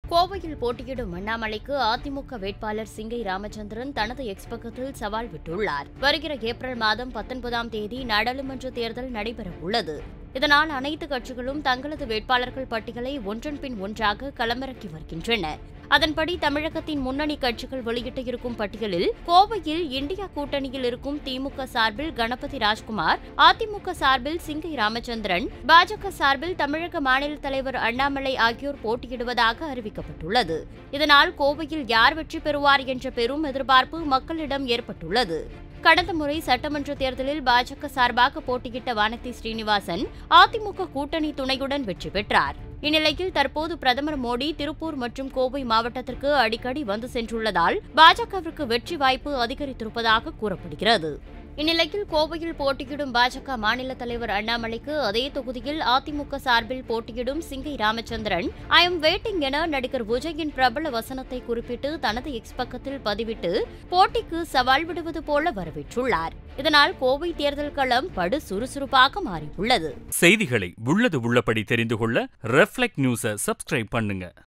கோவையில் போட்டியிடும் அண்ணாமலைக்கு அதிமுக வேட்பாளர் சிங்கை ராமச்சந்திரன் தனது எக்ஸ் பக்கத்தில் சவால் விட்டுள்ளார் வருகிற ஏப்ரல் மாதம் பத்தொன்பதாம் தேதி நாடாளுமன்ற தேர்தல் நடைபெறவுள்ளது இதனால் அனைத்து கட்சிகளும் தங்களது வேட்பாளர்கள் பட்டியலை ஒன்றன் பின் ஒன்றாக களமிறக்கி வருகின்றன அதன்படி தமிழகத்தின் முன்னணி கட்சிகள் வெளியிட்டு இருக்கும் பட்டியலில் கோவையில் இந்தியா கூட்டணியில் இருக்கும் திமுக சார்பில் கணபதி ராஜ்குமார் அதிமுக சார்பில் சிங்கை ராமச்சந்திரன் பாஜக சார்பில் தமிழக மாநில தலைவர் அண்ணாமலை ஆகியோர் போட்டியிடுவதாக அறிவிக்கப்பட்டுள்ளது இதனால் கோவையில் யார் வெற்றி பெறுவார் என்ற பெரும் எதிர்பார்ப்பு மக்களிடம் ஏற்பட்டுள்ளது கடந்த முறை சட்டமன்ற தேர்தலில் பாஜக சார்பாக போட்டியிட்ட வானதி ஸ்ரீனிவாசன் அதிமுக கூட்டணி துணையுடன் வெற்றி பெற்றார் இந்நிலையில் தற்போது பிரதமர் மோடி திருப்பூர் மற்றும் கோவை மாவட்டத்திற்கு அடிக்கடி வந்து சென்றுள்ளதால் பாஜகவிற்கு வெற்றி வாய்ப்பு அதிகரித்திருப்பதாக கூறப்படுகிறது இந்நிலையில் கோவையில் போட்டியிடும் பாஜக மாநில தலைவர் அண்ணாமலைக்கு அதே தொகுதியில் அதிமுக சார்பில் போட்டியிடும் சிங்கை ராமச்சந்திரன் ஐ எம் வெயிட்டிங் என நடிகர் விஜயின் பிரபல வசனத்தை குறிப்பிட்டு தனது எக்ஸ் பக்கத்தில் பதிவிட்டு போட்டிக்கு சவால் விடுவது போல வரவேற்றுள்ளார் இதனால் கோவை தேர்தல் களம் படு சுறுசுறுப்பாக மாறியுள்ளது செய்திகளை உள்ளது உள்ளபடி தெரிந்து கொள்ள ரெஃப்ளெக்ட் நியூஸை சப்ஸ்கிரைப் பண்ணுங்க